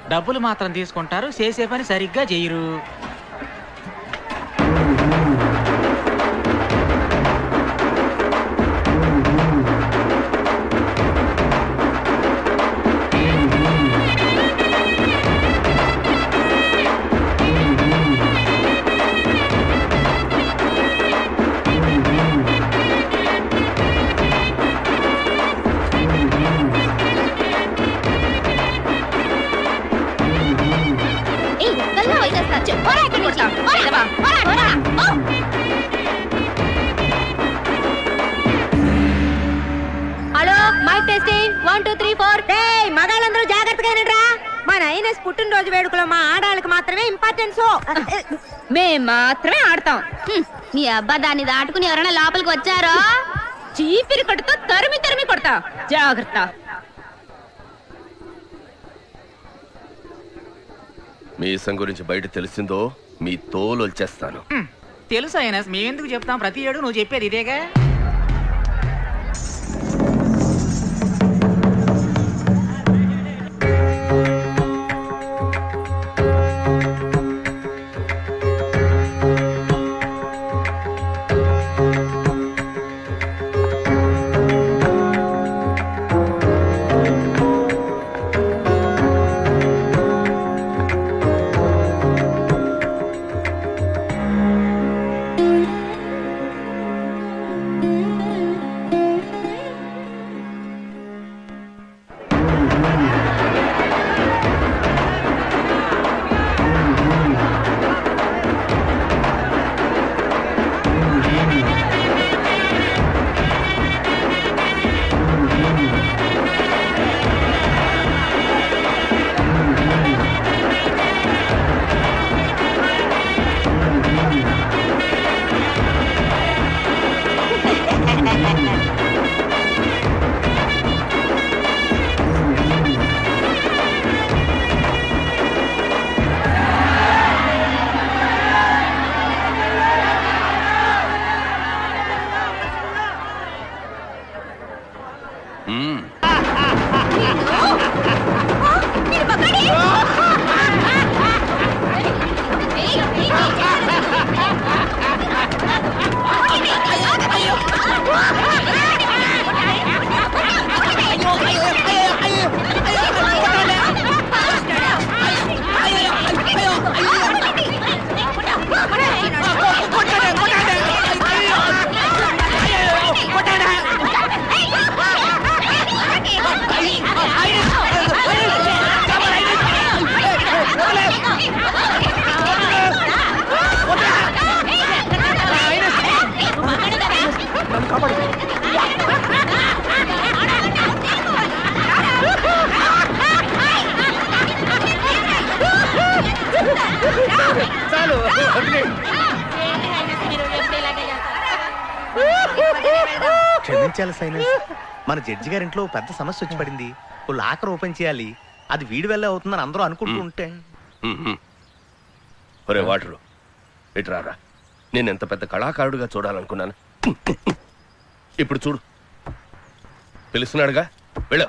డబ్బులు మాత్రం తీసుకుంటారు చేసే పని సరిగ్గా చేయరు ఏయ్, ఒక్కల్లా వదిలేస్తా. చెప్పు, పోరా ఇక్కడి నుంచి. పోరా, పోరా, పోరా. ఓ! Hello mike testing one two three four డేయ్ మగాళ్ళందరూ జాగ్రత్తగా వినండిరా మన ఐనస్ పుట్టినరోజు వేడుకలో మా ఆడాళ్ళకి మాత్రమే ఇంపార్టెన్స్ మేం మాత్రమే ఆడతాం హ్మ్, నీ అబ్బా దాన్ని దాటుకుని ఎవరైనా లోపలికి వచ్చారో చీపిరి కొడుతూ తరిమి తరిమి కొడతా జాగ్రత్త మీసం గురించి బయట తెలిసిందో మీ తోలు వచ్చేస్తాను హ్మ్, తెలుసు అయినా మేమెందుకు చెప్తాం ప్రతి ఏడు నువ్వు చెప్పేది ఇదేగా మ్మ్. క్షమించాలి సైనస్ మన జడ్జి గారి ఇంట్లో పెద్ద సమస్య వచ్చి పడింది ఓ లాకర్ ఓపెన్ చేయాలి అది వీడి వల్లే అవుతుందని అందరూ అనుకుంటూ ఉంటే మ్మ్. ఒరే వాటరు ఇటు రారా నేను ఎంత పెద్ద కళాకారుడిగా చూడాలనుకున్నాను ఇప్పుడు చూడు పిలుస్తున్నాడుగా వెళ్ళు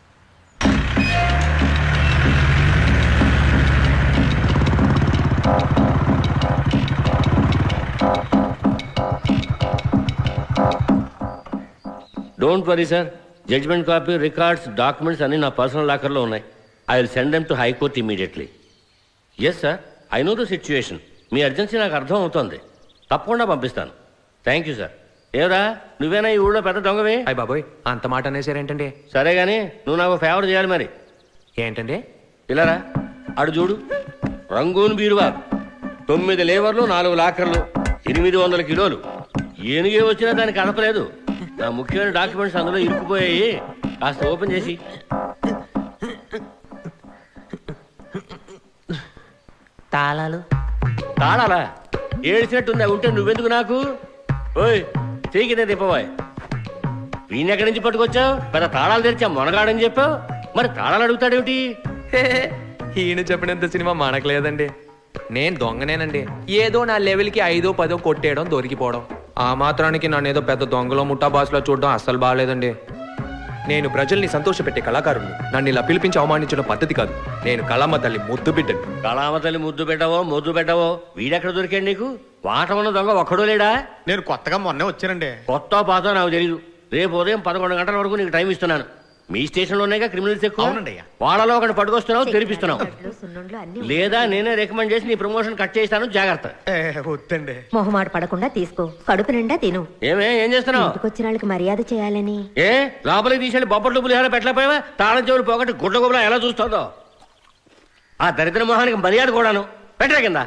don't worry sir judgement copy records documents అన్ని నా పర్సనల్ లాకర్లో ఉన్నాయి I will send them to high court immediately yes sir I know the situation మీ అర్జెన్సీ నాకు అర్థం అవుతోంది తప్పకుండా పంపిస్తాను థ్యాంక్ యూ సార్ ఏరా నువ్వేనా ఈ ఊళ్ళో పెద్ద దొంగవి అయ్య బాబోయ్ అంత మాట అనేసారేంటండి సరే కానీ నువ్వు నాకు ఫేవర్ చేయాలి మరి ఏంటండి ఇలారా అడు చూడు రంగూన్ బీరువా తొమ్మిది లేవర్లు నాలుగు లాకర్లు ఎనిమిది వందల కిలోలు ఏనుగే వచ్చినా దానికి కదపలేదు నా ముఖ్యమైన డాక్యుమెంట్స్ అందులో ఇరుక్కుపోయాయి కాస్త ఓపెన్ చేసి తాళాలు తాళాలా ఏడ్చినట్టుందా ఉంటే నువ్వెందుకు నాకు ఓయ్ తీగితే తిప్పబోయ్ వీణ్ ఎక్కడి నుంచి పట్టుకొచ్చావు పెద్ద తాళాలు తెరిచా మొనగాడని చెప్పావు మరి తాళాలు అడుగుతాడేమిటి హే, ఈయన చెప్పినంత సినిమా మనకలేదండి నేను దొంగనేనండి ఏదో నా లెవెల్కి ఐదో పదో కొట్టేయడం దొరికిపోవడం ఆ మాత్రానికి నన్ను ఏదో పెద్ద దొంగలో ముఠా బాసులో చూడడం అస్సలు బాగాలేదండి నేను ప్రజల్ని సంతోషపెట్టే కళాకారుణ్ణి నన్ను ఇలా పిలిపించి అవమానించడం పద్ధతి కాదు నేను కళమ్మ తల్లి ముద్దు బిడ్డను కళావతలి ముద్దు పెట్టవో ముద్దు పెట్టవో వీడెక్కడ దొరికాడు నీకు వాట ఉన్న దొంగ ఒక్కడో లేడా నేను కొత్తగా మొన్నే వచ్చానండి కొత్త పాత నాకు తెలియదు రేపు ఉదయం పదకొండు గంటల వరకు నీకు టైం ఇస్తున్నాను మీ స్టేషన్లోనేగా క్రిమినల్స్ ఎక్కువ అవునండి అయ్యా. వాళ్ళలో ఒకటి పట్టుకొస్తున్నావు తెరిపిస్తున్నావు సున్నుండ్లు అన్ని లేదా నేనే రికమెండ్ చేసి నీ ప్రమోషన్ కట్ చేస్తాను జాగ్రత్త ఏ, వద్దండి మొహమాట పడకుండా తీసుకో కడుపు నిండా తిను ఏమే ఏం చేస్తున్నావు ఇంటికొచ్చిన వాళ్ళకి మర్యాద చేయాలని ఏ లోపలికి తీసుకెళ్ళి బొబ్బట్లు పులిహార పెట్టలేకపోయావా తాళం చెవులు పోగొట్టి గుడ్డ గుబల ఎలా చూస్తుందో ఆ దరిద్ర మొహానికి మర్యాద కూడాను పెట్టరా కింద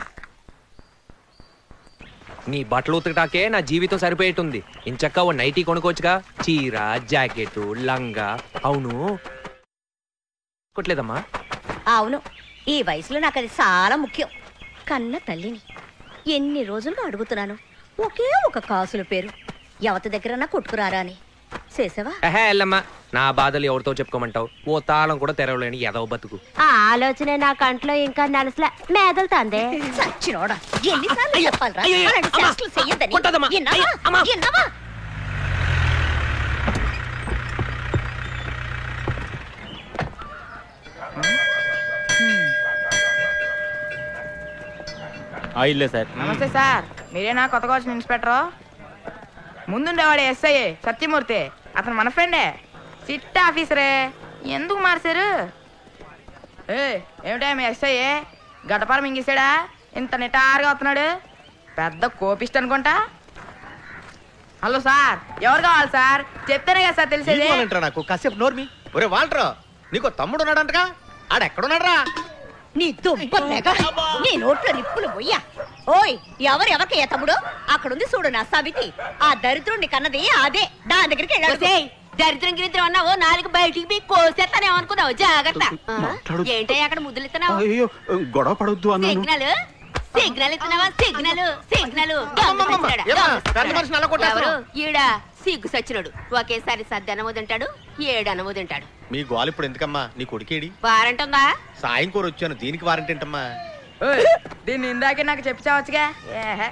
నీ బట్టలు ఉతకటాకే నా జీవితం సరిపోయేటుంది ఇంచక్క ఓ నైటీ కొనుక్కోవచ్చుగా చీర జాకెట్ లంగా అవును కొట్లేదమ్మా అవును ఈ వయసులో నాకు అది చాలా ముఖ్యం కన్న తల్లిని ఎన్ని రోజులుగా అడుగుతున్నాను ఒకే ఒక కాసుల పేరు ఎవరి దగ్గర కొట్టుకురారా అని చేసావా ఎహే ఎల్లమ్మా నా బాధలు ఎవరితో చెప్పుకోమంటావు ఓ తాళం కూడా తెరవలేని ఎదవ బతుకు ఆ ఆలోచన నా కంట్లో ఇంకా నలసలే మేదలుతాందే సచ్చినోడా ఎన్నిసార్లు చెప్పాలరా అయ్యో, అయ్యో, అలాంటి అమ్మా, చేష్టలు చెయ్యొద్దని. కొట్టొద్దమ్మా. విన్నావా? అయ్యో, అమ్మా. విన్నావా? ఇల్లే సార్ నమస్తే సార్ మీరేనా కొత్తగా వచ్చిన ఇన్స్పెక్టర్ ముందుండేవాడు ఎస్ఐ సత్యమూర్తి అతను మన ఫ్రెండే సిట్ ఆఫీసరే ఎందుకు మార్చారు ఏ ఏమిటా మీ ఎస్ఐ గడపార మింగేసాడా ఇంత నిటారుగా వస్తున్నాడు పెద్ద కోపిస్ట్ అనుకుంటా హలో సార్ ఎవరు కావాలి సార్ చెప్తేనే కదా సార్ తెలిసేది అంటారా నాకు కాసేపు నోర్మి ఒరే వాల్టర్ నీకు తమ్ముడు ఉన్నాడంటగా ఆడెక్కడున్నాడ్రా నీ దుబ్బ తెగ నీ నోట్లో నిప్పులు పోయ్యా ఓయ్ ఎవరెవరికి ఏ తమ్ముడు అక్కడుంది చూడు నా సవితి ఆ దరిద్రుడిని కన్నది అదే దాని దగ్గరికి వెళ్ళాడు దరిద్రం గిరిద్రం అన్నావు నాలుగు బయటికి పోయి కోసేస్తానే అనుకున్నావు జాగ్రత్త ఏంటయ్య అక్కడ ముద్దులు ఇస్తున్నావు అయ్యో గొడవ పడొద్దు అన్నాను సిగ్నల్ సిగ్నల్ ఇస్తున్నావా సిగ్నల్ సిగ్నల్ అమ్మమ్మమ్మ, ఏమ్మా, పెద్ద మనిషిని అలా ఎవరు కొట్టేస్తున్నావు? ఈడ సిగ్గు సచ్చినోడు ఒకేసారి సద్ది అనము తింటాడు ఏడు అనము తింటాడు మీ గోల్ ఇప్పుడు ఎందుకమ్మా నీ కొడుకేడి వారంట్ ఉందా సాయం కూర వచ్చాను దీనికి వారంటీ ఏంటమ్మా ఓయ్, దీన్ని ఇందాకే నాకు చెప్పావచ్చుగా ఏహే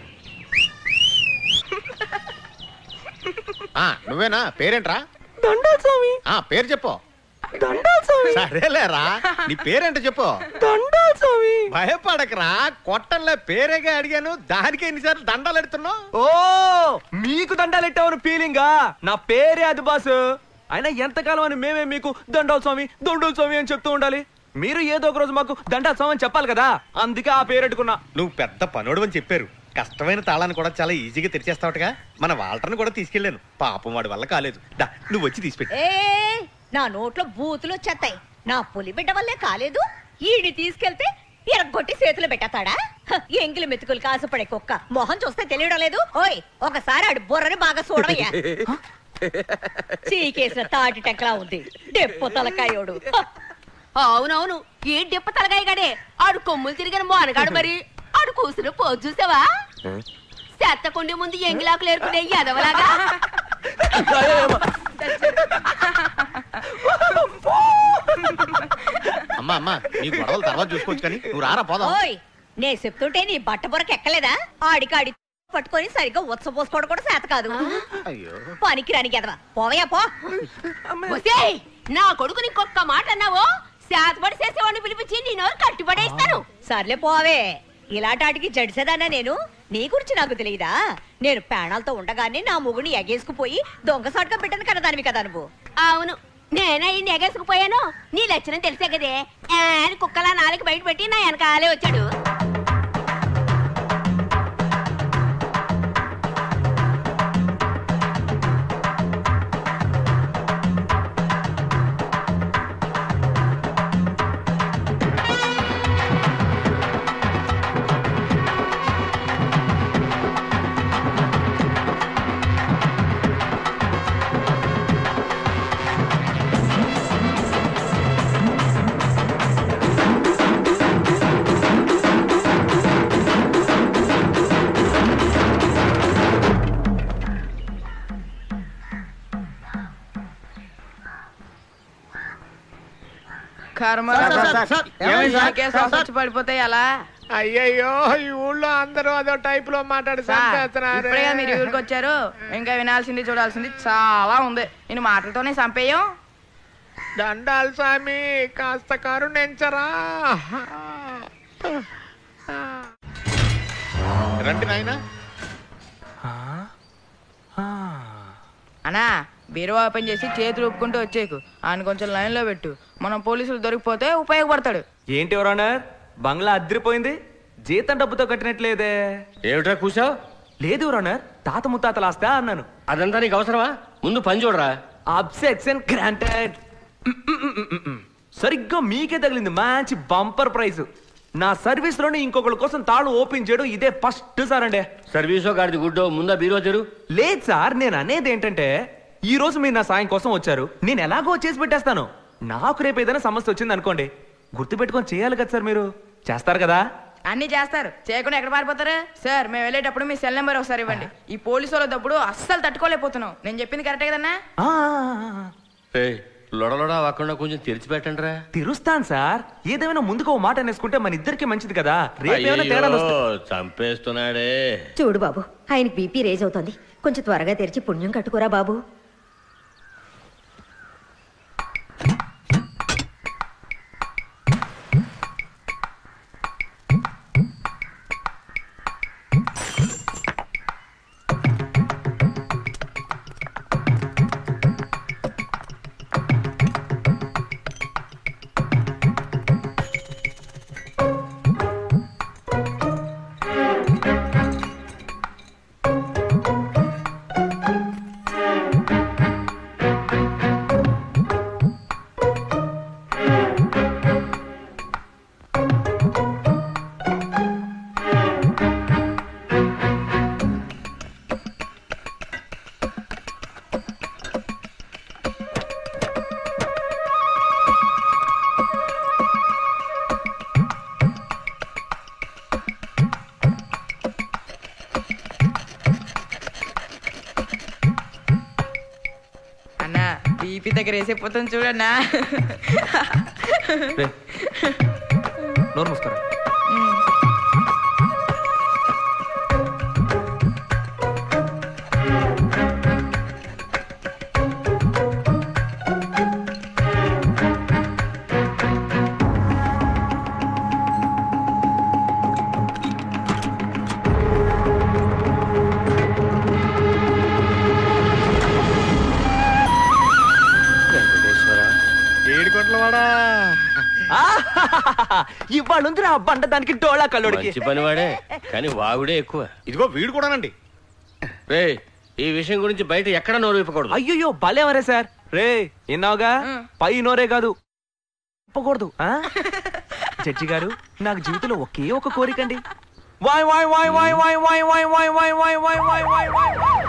ఆ నువ్వేనా పేరేంట్రా ఆ పేరు చెప్పు సరేలేరా నీ పేరేంటో చెప్పు భయపడకరా కొట్టంలో పేరేగా అడిగాను దానికి ఎన్నిసార్లు దండాలు ఎడుతున్నావు ఓ మీకు దండాలెట్టావని ఫీలింగా నా పేరే అది బాసు అయినా ఎంతకాలం అని మేమే మీకు దండాల స్వామి దొండల స్వామి అని చెప్తూ ఉండాలి మీరు ఏదో ఒక రోజు మాకు దండాల స్వామి అని చెప్పాలి కదా అందుకే ఆ పేరు పెట్టుకున్నా నువ్వు పెద్ద పనోడు అని చెప్పారు కష్టమైన తాళాన్ని కూడా చాలా ఈజీగా తెరిచేస్తావుటగా మన వాల్టర్ని కూడా తీసుకెళ్ళాను పాపం వాడి వల్ల కాలేదు దా నువ్వు వచ్చి తీసిపెట్టి ఏ నా నోట్లో బూతులు వచ్చేస్తాయి నా పులి బిడ్డ వల్లే కాలేదు ఈడి తీసుకెళ్తే ఎరగొట్టి చేతులు పెట్టతాడా ఎంగిలి మెతుకులు కాసుపడే కుక్క మొహం చూస్తే తెలియడం లేదు ఓయ్ ఒకసారి ఆడు బుర్రని బాగా చూడవయ్యా చీకేసిన తాటి టెంకలా ఉంది డెప్పు తలకాయోడు అవునవును ఏ డిప్ప తలగాయ గడే ఆడు కొమ్ములు తిరిగిన మోనగాడు మరి ఆడు కూసిన పోజు చూసావా చెత్తకుండి ముందు ఎంగిలాకులు ఏరుకునే ఎదవలాగా అమ్మా అమ్మా నీ గొడవలు తర్వాత చూసుకోవచ్చు కానీ నువ్వు రారా పోదాం ఓయ్ నే చెప్తుంటే నీ బట్ట బుర్రకు ఎక్కలేదా ఆడికాడి పట్టుకొని సరిగ్గా ఉచ్చపోసుకోవడం కూడా చేత కాదు అయ్యో పనికిరాని ఎదవా పోవయ్యా పో ఒసేయ్, నా కొడుకు ఇంకొక మాట అన్నావో శాతపడి చేసేవాడిని పిలిపించి నీ నోరు కట్టుబడేస్తాను సర్లే పోవే ఇలాంటాటికి జడిసేదానా నేను నీ గురించి నాకు తెలియదా నేను ప్రాణాలతో ఉండగానే నా మొగుని ఎగేసుకుపోయి దొంగసాటుగా పెట్టను కదా దానివి కదా నువ్వు అవును నేనే ఈ నెగేసుకుపోయాను నీ లక్షణం తెలిసే కదే ఆ అని కుక్కలా నాలుగు బయట పెట్టి నా వెనకాలే వచ్చాడు కర్మ సార్, సార్, సార్, సార్, ఏమైంది సార్? నాకే శ్వాస వచ్చి పడిపోతే ఎలా అయ్యయ్యో ఈ ఊళ్ళో అందరూ అదో టైప్ లో మాట్లాడి సార్, చంపేస్తున్నారు ఇప్పుడే కదా మీరు ఊరికి వచ్చారు ఇంకా వినాల్సింది చూడాల్సింది చాలా ఉంది నేను మాటలతోనే చంపేయం దండాలు స్వామి కాస్త కరుణించరా రండి నాయనా అన్నా బీరువా ఓపెన్ చేసి చేతులు ఒప్పుకుంటూ వచ్చేకు ఆయన కొంచెం లైన్లో పెట్టు మనం పోలీసులు దొరికిపోతే ఉపయోగపడతాడు ఏంటి ఎవరన్నారు బంగ్లా అద్దరిపోయింది జీతం డబ్బుతో కట్టినట్లేదే ఏమిట్రా కూసావు లేదు ఎవరన్నారు తాత ముత్తాతలు ఆస్తా అన్నాను అదంతా నీకు అవసరమా ముందు పని చూడరా అబ్సెక్షన్ గ్రాంటెడ్ సరిగ్గా మీకే తగిలింది మంచి బంపర్ ప్రైజ్ నా సర్వీస్ లోనే ఇంకొకరి కోసం తాళం ఓపెన్ చేయడం ఇదే ఫస్ట్ సార్ అండి సర్వీసో గాడిది గుడ్డో ముందా బీరో తెరు లేదు సార్ నేను అనేది ఏంటంటే ఈ రోజు మీరు నా సాయం కోసం వచ్చారు నేను ఎలాగో చేసి పెట్టేస్తాను నాకు రేపు ఏదైనా సమస్య వచ్చింది అనుకోండి గుర్తు పెట్టుకొని చేయాలి కదా సార్ మీరు చేస్తారు కదా అన్ని చేస్తారు చేయకుండా ఎక్కడ పారిపోతారు సార్ మేము వెళ్ళేటప్పుడు మీ సెల్ నెంబర్ ఒకసారి ఇవ్వండి ఈ పోలీసు వాళ్ళ తప్పుడు అస్సలు తట్టుకోలేకపోతున్నాం నేను చెప్పింది కరెక్టే కదన్నా ఆ, ఆ, ఆ, ఆ. ఏయ్, లొడలొడ అవ్వకుండా కొంచెం తెరిచిపెట్టండి రా తెరుస్తాను సార్ ఏదేమైనా ముందుకు ఓ మాట అనేసుకుంటే మన ఇద్దరికి మంచిది కదా రేపు ఏమైనా తేడాలు వస్తాయి చంపేస్తున్నాడే చూడు బాబు ఆయనకి బీపీ రేజ్ అవుతోంది కొంచెం త్వరగా తెరిచి పుణ్యం కట్టుకోరా బాబు అన్నా బీపీ దగ్గర వేసేపోతుంది చూడన్నా రే, నోరు మూసుకోరా వెంకటేశ్వర ఏడుకోట్ల వాడా ఇవాళ ఉంది ఆ బండ దానికి డోళా కల్లుడికి మంచి పనివాడే కానీ వాగుడే ఎక్కువ ఇదిగో వీడు కూడానండి రే ఈ విషయం గురించి బయట ఎక్కడ నోరు విప్పకూడదు అయ్యయ్యో భలేవరే సార్ రే విన్నావుగా పై నోరే కాదు చెప్పకూడదు ఆ? జడ్జి గారు నాకు జీవితంలో ఒకే ఒక కోరికండి వాయ్ వాయ్ వాయ్ వాయ్ వాయ్ వాయ్ వాయ్ వాయ్ వాయ్ వాయ్ వాయ్ వాయ్ వాయ్ వాయ్ వాయ్